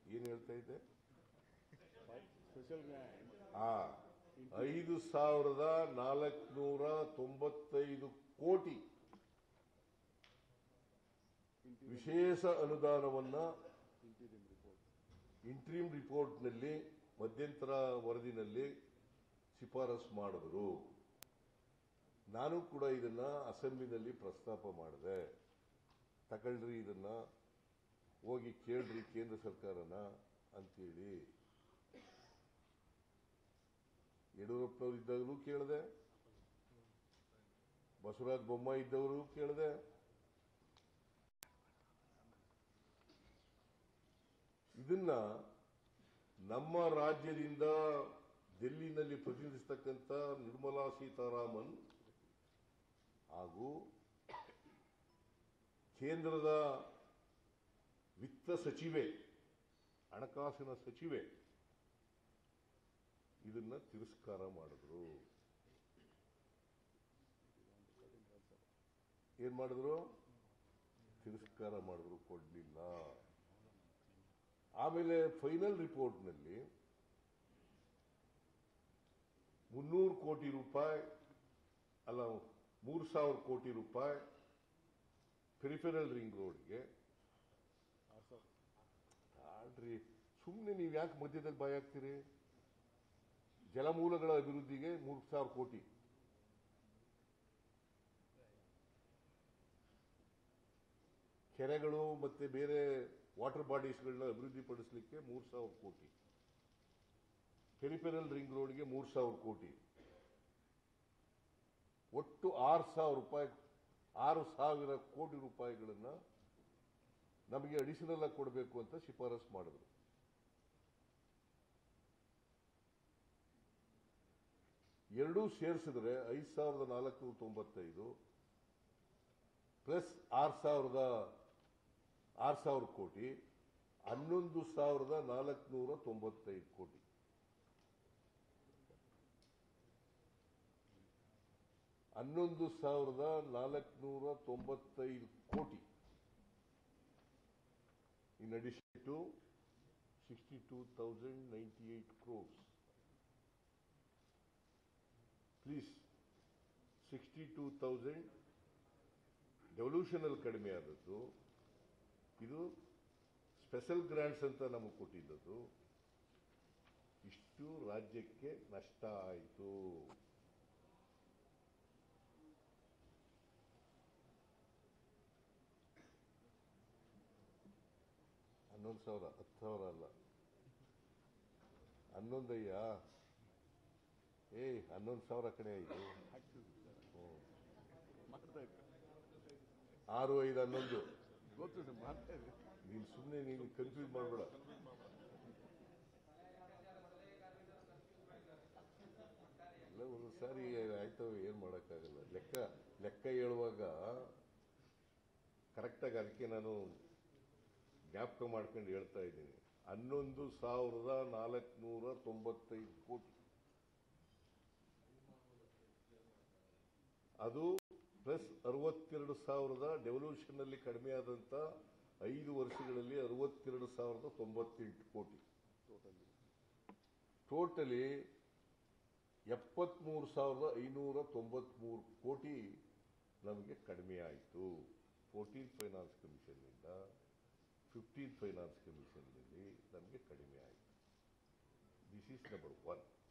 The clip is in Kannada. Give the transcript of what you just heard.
ಏನ್ ಹೇಳ್ತಾ ಇದ್ದೆ ಸ್ಪೆಷಲ್ ಆ ಐದು ಸಾವಿರದ ನಾಲ್ಕುನೂರ ತೊಂಬತ್ತೈದು ಕೋಟಿ ವಿಶೇಷ ಅನುದಾನವನ್ನ ಇಂಟೀರಿಯಂ ರಿಪೋರ್ಟ್ ಇಂಟ್ರೀಮ್ ರಿಪೋರ್ಟ್ನಲ್ಲಿ ಮಧ್ಯಂತರ ವರದಿನಲ್ಲಿ ಶಿಫಾರಸು ಮಾಡಿದ್ರು ನಾನು ಕೂಡ ಇದನ್ನ ಅಸೆಂಬ್ಲಿನಲ್ಲಿ ಪ್ರಸ್ತಾಪ ಮಾಡಿದೆ ತಗೊಳ್ರಿ ಇದನ್ನ ಹೋಗಿ ಕೇಳ್ರಿ ಕೇಂದ್ರ ಸರ್ಕಾರನ ಅಂತೇಳಿ ಯಡಿಯೂರಪ್ಪನವ್ರು ಇದ್ದಾಗಲೂ ಕೇಳಿದೆ ಬಸವರಾಜ ಬೊಮ್ಮಾಯಿ ಇದ್ದವರು ಕೇಳಿದೆ ಇದನ್ನ ನಮ್ಮ ರಾಜ್ಯದಿಂದ ಡೆಲ್ಲಿನಲ್ಲಿ ಪ್ರತಿನಿಧಿಸ್ತಕ್ಕಂಥ ನಿರ್ಮಲಾ ಸೀತಾರಾಮನ್ ಹಾಗೂ ಕೇಂದ್ರದ ವಿತ್ತ ಸಚಿವೆ ಹಣಕಾಸಿನ ಸಚಿವೆ ಇದನ್ನ ತಿರಸ್ಕಾರ ಮಾಡಿದ್ರು ಏನ್ ಮಾಡಿದ್ರು ತಿರಸ್ಕಾರ ಮಾಡಿದ್ರು ಕೊಡ್ಲಿಲ್ಲ ಆಮೇಲೆ ಫೈನಲ್ ರಿಪೋರ್ಟ್ನಲ್ಲಿ ಮುನ್ನೂರು ಕೋಟಿ ರೂಪಾಯಿ ಅಲ್ಲ ಮೂರು ಸಾವಿರ ಕೋಟಿ ರೂಪಾಯಿ ಪೆರಿಫೆರಲ್ ರಿಂಗ್ ರೋಡ್ಗೆ ಆರು ಸಾವಿರ ಆಡ್ರಿ ಸುಮ್ಮನೆ ನೀವು ಯಾಕೆ ಮಧ್ಯದಲ್ಲಿ ಬಾಯ್ ಹಾಕ್ತೀರಿ ಜಲಮೂಲಗಳ ಅಭಿವೃದ್ಧಿಗೆ ಮೂರು ಸಾವಿರ ಕೋಟಿ ಕೆರೆಗಳು ಮತ್ತೆ ಬೇರೆ ವಾಟರ್ ಬಾಡೀಸ್ಗಳನ್ನ ಅಭಿವೃದ್ಧಿಪಡಿಸಲಿಕ್ಕೆ ಮೂರು ಸಾವಿರ ಕೋಟಿ ಪೆರಿಫೆರಲ್ ರಿಂಗ್ ರೋಡ್ಗೆ ಮೂರು ಸಾವಿರ ಕೋಟಿ ಒಟ್ಟು ಆರು ಸಾವಿರ ರೂಪಾಯಿ ಆರು ಸಾವಿರ ಕೋಟಿ ರೂಪಾಯಿಗಳನ್ನ ನಮಗೆ ಅಡಿಷನಲ್ ಆಗಿ ಕೊಡಬೇಕು ಅಂತ ಶಿಫಾರಸು ಮಾಡಿದ್ರು ಎರಡೂ ಸೇರಿಸಿದ್ರೆ ಐದು ಸಾವಿರದ ನಾಲ್ಕುನೂರ ತೊಂಬತ್ತೈದು ಪ್ಲಸ್ ಆರು ಸಾವಿರದ ಆರು ಸಾವಿರ ಕೋಟಿ ಹನ್ನೊಂದು ಸಾವಿರದ ನಾಲ್ಕುನೂರ ತೊಂಬತ್ತೈದು ಕೋಟಿ ಹನ್ನೊಂದು ಸಾವಿರದ ನಾಲ್ಕುನೂರ ತೊಂಬತ್ತೈದು ಕೋಟಿ in addition to 62,098 crores. Please, 62,000 ಡೆವಲ್ಯೂಷನಲ್ ಕಡಿಮೆ ಆದದ್ದು ಇದು ಸ್ಪೆಷಲ್ ಗ್ರಾಂಟ್ಸ್ ಅಂತ ನಮಗೆ ಕೊಟ್ಟಿದ್ದದ್ದು ಇಷ್ಟು ರಾಜ್ಯಕ್ಕೆ ನಷ್ಟ ಆಯಿತು ಹನ್ನೊಂದು ಸಾವಿರ ಹತ್ತು ಸಾವಿರ ಅಲ್ಲ ಹನ್ನೊಂದಯ್ಯ ಏಯ್ ಹನ್ನೊಂದು ಸಾವಿರ ಕಡೆ ಆಯಿತು ಮಾಡ್ತಾ ಇದ್ದೆ ಆರು ಐದು ಹನ್ನೊಂದು ಗೊತ್ತು ಸರ್ ಮಾಡ್ತಾ ಇದ್ದೆ ನೀನು ಸುಮ್ಮನೆ ನೀನು ಕನ್ಫ್ಯೂಸ್ ಮಾಡಬೇಡ ಎಲ್ಲ ಒಂದು ಸಾರಿ ಆಯ್ತವೆ ಏನು ಮಾಡೋಕ್ಕಾಗಲ್ಲ ಲೆಕ್ಕ ಲೆಕ್ಕ ಹೇಳುವಾಗ ಕರೆಕ್ಟಾಗಿ ಅದಕ್ಕೆ ನಾನು ಜ್ಞಾಪಕ ಮಾಡ್ಕೊಂಡು ಹೇಳ್ತಾ ಇದ್ದೀನಿ ಹನ್ನೊಂದು ಸಾವಿರದ ನಾಲ್ಕುನೂರ ತೊಂಬತ್ತೈದು ಕೋಟಿ ಅದು ಪ್ಲಸ್ ಅರವತ್ತೆರಡು ಸಾವಿರದ ಡೆವಲ್ಯೂಷನ್ ಅಲ್ಲಿ ಕಡಿಮೆ ಆದಂತ ಐದು ವರ್ಷಗಳಲ್ಲಿ ಅರವತ್ತೆರಡು ಸಾವಿರದ ತೊಂಬತ್ತೆಂಟು ಕೋಟಿ ಟೋಟಲಿ ಟೋಟಲಿ ಎಪ್ಪತ್ಮೂರು ಸಾವಿರದ ಐನೂರ ತೊಂಬತ್ಮೂರು ಕೋಟಿ ನಮಗೆ ಕಡಿಮೆ ಆಯಿತು ಫೋರ್ಟೀನ್ ಫೈನಾನ್ಸ್ ಕಮಿಷನ್ನಿಂದ ಫಿಫ್ಟೀನ್ ಫೈನಾನ್ಸ್ ಕಮಿಷನ್ನಲ್ಲಿ ನಮಗೆ ಕಡಿಮೆ ಆಯಿತು ದಿಸ್ ಈಸ್ ನಂಬರ್ ಒನ್